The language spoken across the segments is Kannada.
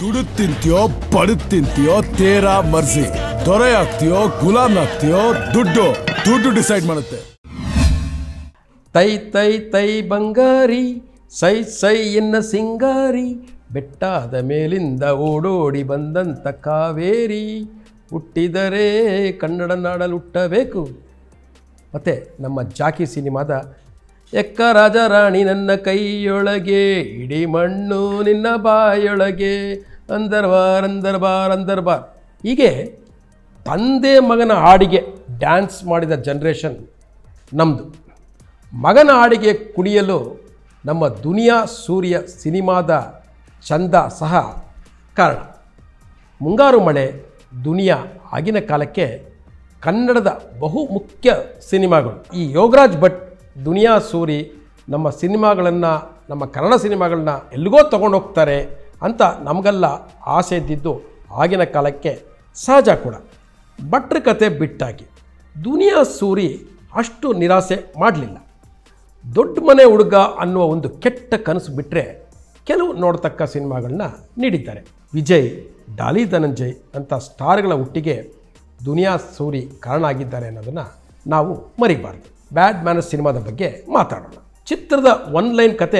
ದುಡಿದ್ ತಿಂತೀಯೋ ಬಡದ್ ತಿಂತೀಯೋ ತೇರ ಮರ್ಸಿ ದೊರೆ ಆಗ್ತೀಯೋ ಗುಲಾಮ್ ಆಗ್ತೀಯೋ ದುಡ್ಡು ದುಡ್ಡು ಡಿಸೈಡ್ ಮಾಡುತ್ತೆ ತೈ ತೈ ತೈ ಬಂಗಾರಿ ಸೈ ಸೈ ಎನ್ನ ಸಿಂಗಾರಿ ಬೆಟ್ಟಾದ ಮೇಲಿಂದ ಓಡೋಡಿ ಬಂದಂತ ಕಾವೇರಿ ಹುಟ್ಟಿದರೆ ಕನ್ನಡ ನಾಡಲ್ಲಿ ಹುಟ್ಟಬೇಕು ಮತ್ತು ನಮ್ಮ ಜಾಕಿ ಸಿನಿಮಾದ ಎಕ್ಕ ರಾಜ ರಾಣಿ ನನ್ನ ಕೈಯೊಳಗೆ ಇಡೀ ಮಣ್ಣು ನಿನ್ನ ಬಾಯೊಳಗೆ ಅಂದರ್ಬಾರ್ ಅಂದರ್ಬಾರ್ ಅಂದರ್ಬಾರ್ ಹೀಗೆ ತಂದೆ ಮಗನ ಹಾಡಿಗೆ ಡ್ಯಾನ್ಸ್ ಮಾಡಿದ ಜನ್ರೇಷನ್ ನಮ್ಮದು ಮಗನ ಹಾಡಿಗೆ ಕುಣಿಯಲು ನಮ್ಮ ದುನಿಯಾ ಸೂರ್ಯ ಸಿನಿಮಾದ ಚಂದ ಸಹ ಕಾರಣ ಮುಂಗಾರು ಮಳೆ ದುನಿಯಾ ಆಗಿನ ಕಾಲಕ್ಕೆ ಕನ್ನಡದ ಬಹು ಮುಖ್ಯ ಸಿನಿಮಾಗಳು ಈ ಯೋಗರಾಜ್ ಭಟ್ ದುನಿಯಾ ಸೂರಿ ನಮ್ಮ ಸಿನಿಮಾಗಳನ್ನು ನಮ್ಮ ಕನ್ನಡ ಸಿನಿಮಾಗಳನ್ನ ಎಲ್ಲಿಗೋ ತಗೊಂಡು ಹೋಗ್ತಾರೆ ಅಂತ ನಮಗೆಲ್ಲ ಆಸೆ ಇದ್ದಿದ್ದು ಆಗಿನ ಕಾಲಕ್ಕೆ ಸಹಜ ಕೂಡ ಭಟ್ರ ಕತೆ ಬಿಟ್ಟಾಗಿ ದುನಿಯಾ ಸೂರಿ ಅಷ್ಟು ನಿರಾಸೆ ಮಾಡಲಿಲ್ಲ ದೊಡ್ಡ ಮನೆ ಹುಡುಗ ಅನ್ನುವ ಒಂದು ಕೆಟ್ಟ ಕನಸು ಬಿಟ್ಟರೆ ಕೆಲವು ನೋಡ್ತಕ್ಕ ಸಿನಿಮಾಗಳನ್ನ ನೀಡಿದ್ದಾರೆ ವಿಜಯ್ ಡಾಲಿ ಧನಂಜಯ್ ಅಂತ ಸ್ಟಾರ್ಗಳ ಹುಟ್ಟಿಗೆ ದುನಿಯಾ ಸೂರಿ ಕಾರಣ ಆಗಿದ್ದಾರೆ ಅನ್ನೋದನ್ನು ನಾವು ಮರಿಬಾರ್ದು ಬ್ಯಾಡ್ ಮ್ಯಾನಸ್ ಸಿನಿಮಾದ ಬಗ್ಗೆ ಮಾತಾಡೋಣ ಚಿತ್ರದ ಒನ್ ಲೈನ್ ಕತೆ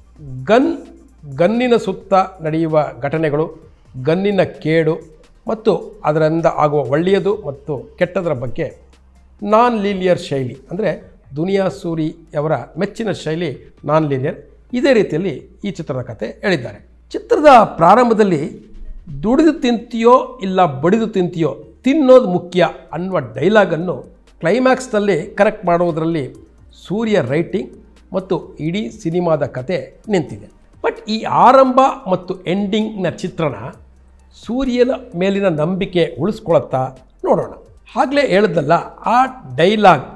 ಗನ್ ಗನ್ನಿನ ಸುತ್ತ ನಡೆಯುವ ಘಟನೆಗಳು ಗನ್ನಿನ ಕೇಡು ಮತ್ತು ಅದರಿಂದ ಆಗುವ ಒಳ್ಳೆಯದು ಮತ್ತು ಕೆಟ್ಟದರ ಬಗ್ಗೆ ನಾನ್ ಲೀನಿಯರ್ ಶೈಲಿ ಅಂದರೆ ದುನಿಯಾ ಸೂರಿ ಅವರ ಮೆಚ್ಚಿನ ಶೈಲಿ ನಾನ್ ಲೀನಿಯರ್ ಇದೇ ರೀತಿಯಲ್ಲಿ ಈ ಚಿತ್ರದ ಕತೆ ಹೇಳಿದ್ದಾರೆ ಚಿತ್ರದ ಪ್ರಾರಂಭದಲ್ಲಿ ದುಡಿದು ತಿಂತೀಯೋ ಇಲ್ಲ ಬಡಿದು ತಿಂತೀಯೋ ತಿನ್ನೋದು ಮುಖ್ಯ ಅನ್ನುವ ಡೈಲಾಗನ್ನು ಕ್ಲೈಮ್ಯಾಕ್ಸ್ನಲ್ಲಿ ಕರೆಕ್ಟ್ ಮಾಡುವುದರಲ್ಲಿ ಸೂರ್ಯ ರೈಟಿಂಗ್ ಮತ್ತು ಇಡೀ ಸಿನಿಮಾದ ಕತೆ ನಿಂತಿದೆ ಬಟ್ ಈ ಆರಂಭ ಮತ್ತು ಎಂಡಿಂಗ್ನ ಚಿತ್ರಣ ಸೂರ್ಯನ ಮೇಲಿನ ನಂಬಿಕೆ ಉಳಿಸ್ಕೊಳತ್ತಾ ನೋಡೋಣ ಆಗಲೇ ಹೇಳಿದ್ದಲ್ಲ ಆ ಡೈಲಾಗ್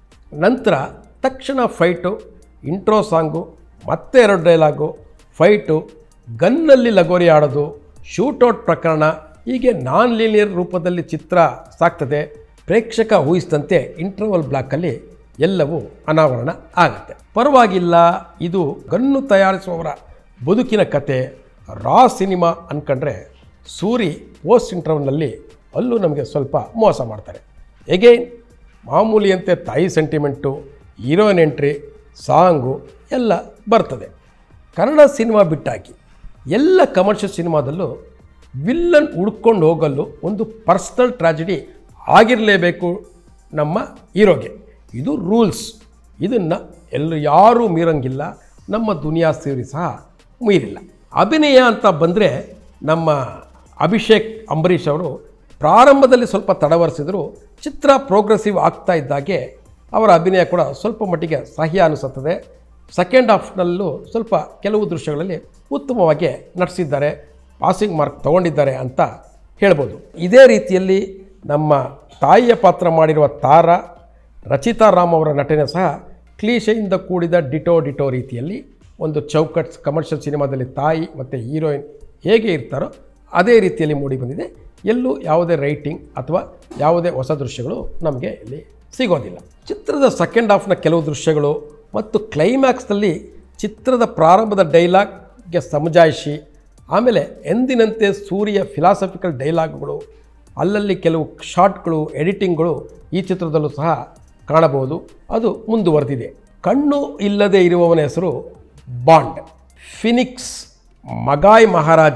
ನಂತರ ತಕ್ಷಣ ಫೈಟು ಇಂಟ್ರೋ ಸಾಂಗು ಮತ್ತೆ ಎರಡು ಡೈಲಾಗು ಫೈಟು ಗನ್ನಲ್ಲಿ ಲಗೋರಿ ಆಡೋದು ಶೂಟೌಟ್ ಪ್ರಕರಣ ಹೀಗೆ ನಾನ್ ಲೀನಿಯರ್ ರೂಪದಲ್ಲಿ ಚಿತ್ರ ಸಾಕ್ತದೆ ಪ್ರೇಕ್ಷಕ ಊಹಿಸಿದಂತೆ ಇಂಟರ್ವಲ್ ಬ್ಲಾಕಲ್ಲಿ ಎಲ್ಲವೂ ಅನಾವರಣ ಆಗುತ್ತೆ ಪರವಾಗಿಲ್ಲ ಇದು ಗನ್ನು ತಯಾರಿಸುವವರ ಬದುಕಿನ ಕತೆ ರಾ ಸಿನಿಮಾ ಅಂದ್ಕೊಂಡ್ರೆ ಸೂರಿ ಪೋಸ್ಟ್ ಇಂಟರ್ವಲ್ನಲ್ಲಿ ಅಲ್ಲೂ ನಮಗೆ ಸ್ವಲ್ಪ ಮೋಸ ಮಾಡ್ತಾರೆ ಎಗೈನ್ ಮಾಮೂಲಿಯಂತೆ ತಾಯಿ ಸೆಂಟಿಮೆಂಟು ಹೀರೋಯಿನ್ ಎಂಟ್ರಿ ಸಾಂಗು ಎಲ್ಲ ಬರ್ತದೆ ಕನ್ನಡ ಸಿನಿಮಾ ಬಿಟ್ಟಾಕಿ ಎಲ್ಲ ಕಮರ್ಷಿಯಲ್ ಸಿನಿಮಾದಲ್ಲೂ ವಿಲ್ಲನ್ ಹುಡ್ಕೊಂಡು ಹೋಗಲು ಒಂದು ಪರ್ಸ್ನಲ್ ಟ್ರಾಜಿಡಿ ಆಗಿರಲೇಬೇಕು ನಮ್ಮ ಹೀರೋಗೆ ಇದು ರೂಲ್ಸ್ ಇದನ್ನು ಎಲ್ಲೂ ಯಾರೂ ಮೀರಂಗಿಲ್ಲ ನಮ್ಮ ದುನಿಯಾ ಸೇರಿ ಸಹ ಮೀರಿಲ್ಲ ಅಭಿನಯ ಅಂತ ಬಂದರೆ ನಮ್ಮ ಅಭಿಷೇಕ್ ಅಂಬರೀಷ್ ಅವರು ಪ್ರಾರಂಭದಲ್ಲಿ ಸ್ವಲ್ಪ ತಡವರಿಸಿದ್ರು ಚಿತ್ರ ಪ್ರೋಗ್ರೆಸಿವ್ ಆಗ್ತಾ ಇದ್ದಾಗೆ ಅವರ ಅಭಿನಯ ಕೂಡ ಸ್ವಲ್ಪ ಮಟ್ಟಿಗೆ ಸಹ್ಯ ಅನಿಸುತ್ತದೆ ಸೆಕೆಂಡ್ ಹಾಫ್ನಲ್ಲೂ ಸ್ವಲ್ಪ ಕೆಲವು ದೃಶ್ಯಗಳಲ್ಲಿ ಉತ್ತಮವಾಗಿ ನಟಿಸಿದ್ದಾರೆ ಪಾಸಿಂಗ್ ಮಾರ್ಕ್ ತಗೊಂಡಿದ್ದಾರೆ ಅಂತ ಹೇಳ್ಬೋದು ಇದೇ ರೀತಿಯಲ್ಲಿ ನಮ್ಮ ತಾಯಿಯ ಪಾತ್ರ ಮಾಡಿರುವ ತಾರ ರಚಿತಾ ರಾಮ್ ಅವರ ನಟನೆ ಸಹ ಕ್ಲೀಶೆಯಿಂದ ಕೂಡಿದ ಡಿಟೋ ಡಿಟೋ ರೀತಿಯಲ್ಲಿ ಒಂದು ಚೌಕಟ್ ಕಮರ್ಷಿಯಲ್ ಸಿನಿಮಾದಲ್ಲಿ ತಾಯಿ ಮತ್ತು ಹೀರೋಯಿನ್ ಹೇಗೆ ಇರ್ತಾರೋ ಅದೇ ರೀತಿಯಲ್ಲಿ ಮೂಡಿ ಬಂದಿದೆ ಎಲ್ಲೂ ಯಾವುದೇ ರೈಟಿಂಗ್ ಅಥವಾ ಯಾವುದೇ ಹೊಸ ದೃಶ್ಯಗಳು ನಮಗೆ ಇಲ್ಲಿ ಸಿಗೋದಿಲ್ಲ ಚಿತ್ರದ ಸೆಕೆಂಡ್ ಹಾಫ್ನ ಕೆಲವು ದೃಶ್ಯಗಳು ಮತ್ತು ಕ್ಲೈಮ್ಯಾಕ್ಸ್ನಲ್ಲಿ ಚಿತ್ರದ ಪ್ರಾರಂಭದ ಡೈಲಾಗ್ಗೆ ಸಮಜಾಯಿಷಿ ಆಮೇಲೆ ಎಂದಿನಂತೆ ಸೂರ್ಯ ಫಿಲಾಸಫಿಕಲ್ ಡೈಲಾಗ್ಗಳು ಅಲ್ಲಲ್ಲಿ ಕೆಲವು ಶಾರ್ಟ್ಗಳು ಎಡಿಟಿಂಗ್ಗಳು ಈ ಚಿತ್ರದಲ್ಲೂ ಸಹ ಕಾಣಬಹುದು ಅದು ಮುಂದುವರೆದಿದೆ ಕಣ್ಣು ಇಲ್ಲದೆ ಇರುವವನ ಹೆಸರು ಬಾಂಡ್ ಫಿನಿಕ್ಸ್ ಮಗಾಯ್ ಮಹಾರಾಜ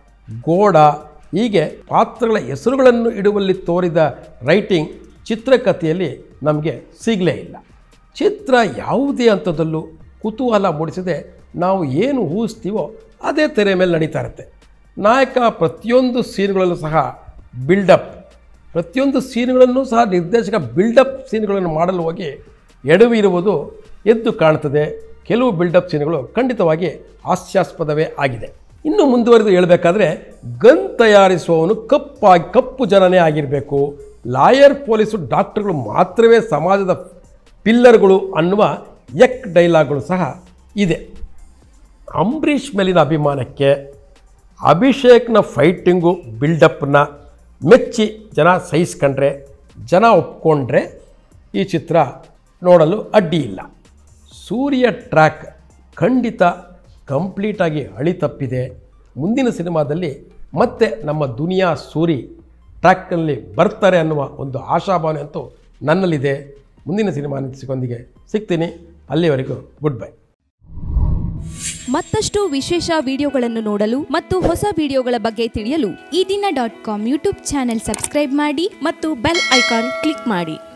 ಗೋಡ ಹೀಗೆ ಪಾತ್ರಗಳ ಹೆಸರುಗಳನ್ನು ಇಡುವಲ್ಲಿ ತೋರಿದ ರೈಟಿಂಗ್ ಚಿತ್ರಕಥೆಯಲ್ಲಿ ನಮಗೆ ಸಿಗಲೇ ಇಲ್ಲ ಚಿತ್ರ ಯಾವುದೇ ಹಂತದಲ್ಲೂ ಕುತೂಹಲ ಮೂಡಿಸದೆ ನಾವು ಏನು ಊಹಿಸ್ತೀವೋ ಅದೇ ತೆರೆ ಮೇಲೆ ನಡೀತಾ ಇರುತ್ತೆ ನಾಯಕ ಪ್ರತಿಯೊಂದು ಸೀನ್ಗಳಲ್ಲೂ ಸಹ ಬಿಲ್ಡಪ್ ಪ್ರತಿಯೊಂದು ಸೀನ್ಗಳನ್ನು ಸಹ ನಿರ್ದೇಶಕ ಬಿಲ್ಡಪ್ ಸೀನ್ಗಳನ್ನು ಮಾಡಲು ಹೋಗಿ ಎಡವಿ ಇರುವುದು ಎದ್ದು ಕಾಣ್ತದೆ ಕೆಲವು ಬಿಲ್ಡಪ್ ಸೀನ್ಗಳು ಖಂಡಿತವಾಗಿ ಹಾಸ್ಯಾಸ್ಪದವೇ ಆಗಿದೆ ಇನ್ನು ಮುಂದುವರೆದು ಹೇಳಬೇಕಾದ್ರೆ ಗನ್ ತಯಾರಿಸುವವನು ಕಪ್ಪಾಗಿ ಕಪ್ಪು ಜನನೇ ಆಗಿರಬೇಕು ಲಾಯರ್ ಪೊಲೀಸು ಡಾಕ್ಟರ್ಗಳು ಮಾತ್ರವೇ ಸಮಾಜದ ಪಿಲ್ಲರ್ಗಳು ಅನ್ನುವ ಎಕ್ ಡೈಲಾಗ್ಗಳು ಸಹ ಇದೆ ಅಂಬರೀಷ್ ಮೇಲಿನ ಅಭಿಮಾನಕ್ಕೆ ಅಭಿಷೇಕ್ನ ಫೈಟಿಂಗು ಬಿಲ್ಡಪ್ನ ಮೆಚ್ಚಿ ಜನ ಸಹಿಸ್ಕೊಂಡ್ರೆ ಜನ ಒಪ್ಕೊಂಡ್ರೆ ಈ ಚಿತ್ರ ನೋಡಲು ಅಡ್ಡಿ ಇಲ್ಲ ಸೂರ್ಯ ಟ್ರ್ಯಾಕ್ ಖಂಡಿತ ಕಂಪ್ಲೀಟಾಗಿ ಹಳಿ ತಪ್ಪಿದೆ ಮುಂದಿನ ಸಿನಿಮಾದಲ್ಲಿ ಮತ್ತೆ ನಮ್ಮ ದುನಿಯಾ ಸೂರಿ ಟ್ರ್ಯಾಕ್ನಲ್ಲಿ ಬರ್ತಾರೆ ಅನ್ನುವ ಒಂದು ಆಶಾಭಾವನೆ ಅಂತೂ ನನ್ನಲ್ಲಿದೆ ಮುಂದಿನ ಸಿನಿಮಾ ನಿರೀಕ್ಷೆಗೊಂದಿಗೆ ಸಿಗ್ತೀನಿ ಅಲ್ಲಿವರೆಗೂ ಗುಡ್ ಬೈ ಮತ್ತಷ್ಟು ವಿಶೇಷ ವಿಡಿಯೋಗಳನ್ನು ನೋಡಲು ಮತ್ತು ಹೊಸ ವಿಡಿಯೋಗಳ ಬಗ್ಗೆ ತಿಳಿಯಲು Ee Dina dot com YouTube channel subscribe ಮಾಡಿ ಮತ್ತು ಬೆಲ್ ಐಕಾನ್ ಕ್ಲಿಕ್ ಮಾಡಿ